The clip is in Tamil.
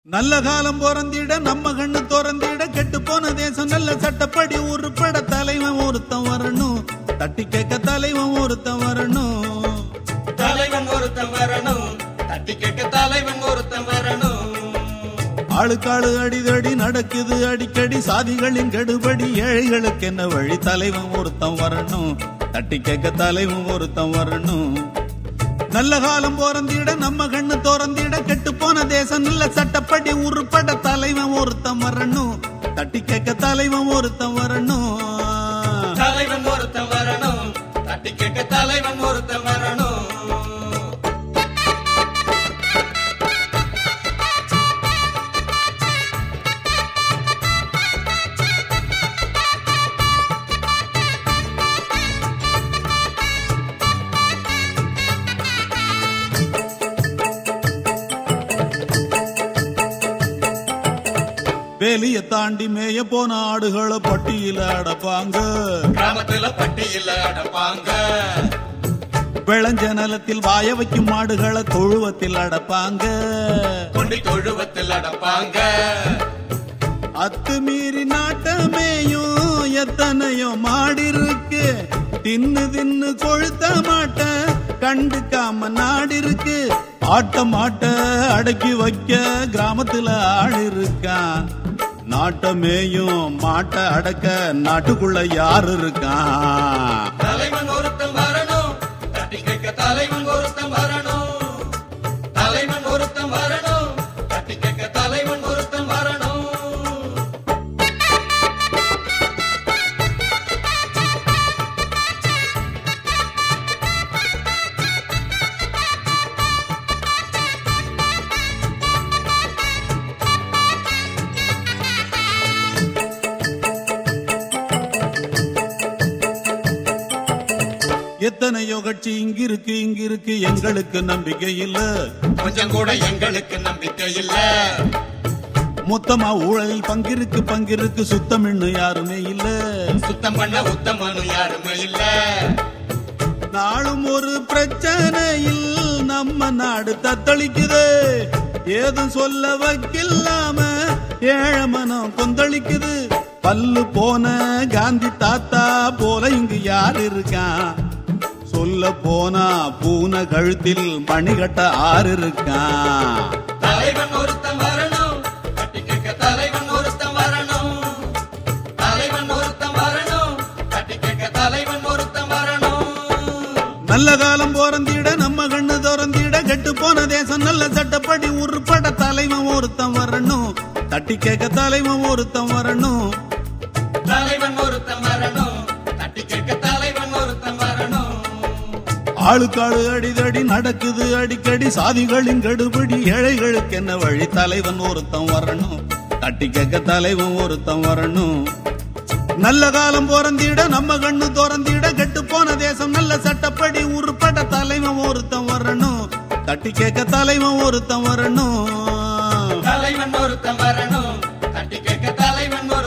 நல்ல காலம் பிறந்திட நம்ம கண்ணு திறந்திட கெட்டு போன தேசம் நல்ல சட்டப்படி உருப்பட தலைவன் ஒருத்தன் வரணும் தட்டி கேட்க தலைவன் ஒருத்தன் வரணும் தலைவன் ஒருத்தன் வரணும் தட்டி கேட்க தலைவன் ஒருத்தன் வரணும் ஆளுக்காளு அடிதடி நடக்குது அடிக்கடி சாதிகளின் கெடுபடி ஏழைகளுக்கு என்ன வழி தலைவன் ஒருத்தன் வரணும் தட்டி கேட்க தலைவன் ஒருத்தன் வரணும் நல்ல காலம் பிறந்திட நம்ம கண்ணு திறந்திட கெட்டு போன தேசம் நல்ல சட்டப்படி உருப்பட தலைவன் ஒருத்தன் வரணும் தட்டி கேட்க தலைவன் ஒருத்தன் வரணும் தலைவன் ஒருத்தன் வரணும் தட்டி கேட்க தலைவன் ஒருத்தன் வரணும் வேலிய தாண்டி மேய போன ஆடுகளை பட்டியல அடப்பாங்க கிராமத்துல பட்டியல அடப்பாங்க விளைஞ்ச நிலத்தில் வாய வைக்கும் மாடுகளை தொழுவத்தில் அடப்பாங்க கொண்டி தொழுவத்தில் அடப்பாங்க அத்துமீறி நாட்டமேயும் எத்தனையோ மாடு இருக்கு தின்னு தின்னு கொழுத்த மாட்ட கண்டுக்காம நாடு இருக்கு ஆட்ட மாட்ட அடக்கி வைக்க கிராமத்துல ஆள் இருக்கான் நாட்டமேயும் மாட்ட அடக்க நாட்டுக்குள்ள யாரு இருக்கான் தலைவன் ஒருத்தன் வரணும் தட்டி கேட்க தலைவன் ஒருத்தன் வரணும் தலைவன் ஒருத்தன் வரணும் தட்டி கேட்க தலைவன் ஒருத்தன் வரணும் எத்தனையோ கட்சி இங்கிருக்கு இங்கிருக்கு எங்களுக்கு நம்பிக்கை இல்ல கொஞ்சம் கூட எங்களுக்கு நம்பிக்கை இல்ல மொத்தமா ஊழலில் பங்கிருக்கு பங்கிருக்கு சுத்தம் இன்னும் யாருமே இல்ல சுத்தம் பண்ண உத்தமனு யாருமே இல்ல நாளும் ஒரு பிரச்சனையில் நம்ம நாடு தத்தளிக்குது ஏதும் சொல்ல வக்கில்லாம ஏழை மனம் கொந்தளிக்குது பல்லு போன காந்தி தாத்தா போல இங்கு யார் இருக்கான் சொல்ல போனா பூனை கழுத்தில் மணிகட்ட ஆறு இருக்கான் தலைவன் ஒருத்தன் வரணும் தட்டி கேட்க தலைவன் ஒருத்தன் வரணும் தலைவன் ஒருத்தன் வரணும் தட்டி கேட்க தலைவன் ஒருத்தன் வரணும் நல்ல காலம் பிறந்திட நம்ம கண்ணு திறந்திட கெட்டு போன தேசம் நல்ல சட்டப்படி உருப்பட தலைவன் ஒருத்தன் வரணும் தட்டி கேட்க தலைவன் ஒருத்தன் வரணும் தலைவன் ஒருத்தன் வரணும் தட்டி கேட்க தலைவன் ஒருத்தன் வரணும் ஆளுக்காளு அடிதடி நடக்குது அடிக்கடி சாதிகளின் கடுபடி ஏழைகளுக்கு என்ன வழி தலைவன் ஒருத்தன் வரணும் தட்டி கேட்க தலைவன் ஒருத்தன் வரணும் நல்ல காலம் பிறந்திட நம்ம கண்ணு திறந்திட கெட்டு போன தேசம் நல்ல சட்டப்படி உருப்பட தலைவன் ஒருத்தன் வரணும் தட்டி கேட்க தலைவன் ஒருத்தன் வரணும் தலைவன் ஒருத்தன் வரணும் தட்டி கேட்க தலைவன்